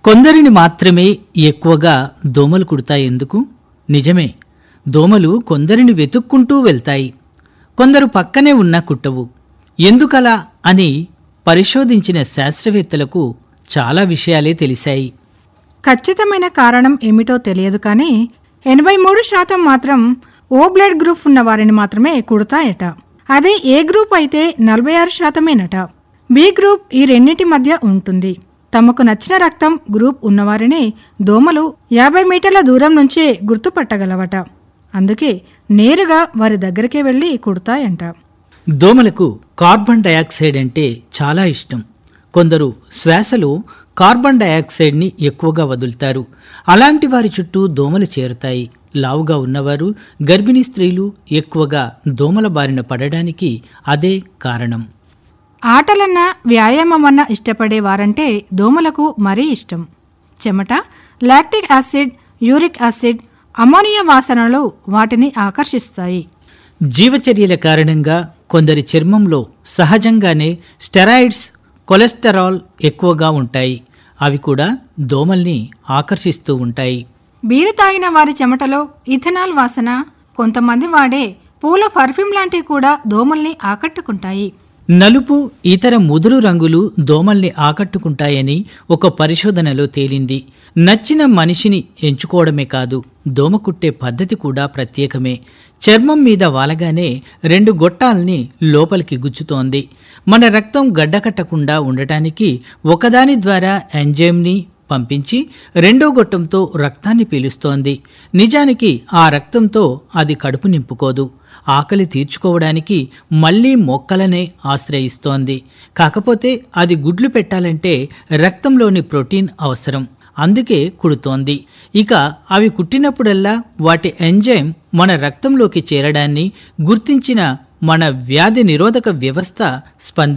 కొందరిని మాత్రమే ఎక్కువగా దోమలు కుడతాయెందుకు నిజమే దోమలు కొందరిని వెతుక్కుంటూ వెళ్తాయి కొందరు పక్కనే ఉన్నా కుట్టవు ఎందుకలా అని పరిశోధించిన శాస్త్రవేత్తలకు చాలా విషయాలే తెలిసాయి ఖచ్చితమైన కారణం ఏమిటో తెలియదు కానీ ఎనభై మూడు శాతం మాత్రం ఓ బ్లడ్ గ్రూప్ ఉన్న వారిని మాత్రమే కుడతాయట అదే ఏ గ్రూప్ అయితే నలభై ఆరు శాతమేనట బి గ్రూప్ ఈ రెండింటి మధ్య ఉంటుంది తమకు నచ్చిన రక్తం గ్రూప్ ఉన్నవారిని దోమలు యాభై మీటర్ల దూరం నుంచే గుర్తుపట్టగలవట అందుకే నేరుగా వారి దగ్గరికే వెళ్ళి కుడతాయంట దోమలకు కార్బన్ డయాక్సైడ్ అంటే చాలా ఇష్టం కొందరు శ్వాసలో కార్బన్ డయాక్సైడ్ని ఎక్కువగా వదులుతారు అలాంటి వారి చుట్టూ దోమలు చేరుతాయి లావుగా ఉన్నవారు గర్భిణీ స్త్రీలు ఎక్కువగా దోమల బారిన పడడానికి అదే కారణం ఆటలన్నా వ్యాయామమన్నా ఇష్టపడే వారంటే దోమలకు మరీ ఇష్టం చెమట lactic acid uric acid ammonia వాసనలు వాటిని ఆకర్షిస్తాయి జీవచర్యల కారణంగా కొందరి చర్మంలో సహజంగానే స్టెరాయిడ్స్ కొలెస్టరాల్ ఎక్కువగా ఉంటాయి అవి కూడా దోమల్ని ఆకర్షిస్తూ ఉంటాయి బీరు తాగిన వారి చెమటలో ఇథనాల్ వాసన కొంతమంది వాడే పూల పర్ఫ్యూమ్ లాంటివి కూడా దోమల్ని ఆకట్టుకుంటాయి నలుపు ఇతర ముదురు రంగులు దోమల్ని ఆకట్టుకుంటాయని ఒక పరిశోధనలో తేలింది నచ్చిన మనిషిని ఎంచుకోవడమే కాదు దోమ కుట్టే పద్ధతి కూడా ప్రత్యేకమే చర్మం మీద వాలగానే రెండు గొట్టాల్ని లోపలికి గుచ్చుతోంది మన రక్తం గడ్డకట్టకుండా ఉండటానికి ఒకదాని ద్వారా ఎంజైమ్ని పంపించి రెండో గొట్టంతో రక్తాన్ని పీలుస్తోంది నిజానికి ఆ రక్తంతో అది కడుపు నింపుకోదు ఆకలి తీర్చుకోవడానికి మళ్లీ మొక్కలనే ఆశ్రయిస్తోంది కాకపోతే అది గుడ్లు పెట్టాలంటే రక్తంలోని ప్రోటీన్ అవసరం అందుకే కుడుతోంది ఇక అవి కుట్టినప్పుడల్లా వాటి ఎంజైమ్ మన రక్తంలోకి చేరడాన్ని గుర్తించిన మన వ్యాధి నిరోధక వ్యవస్థ స్పంది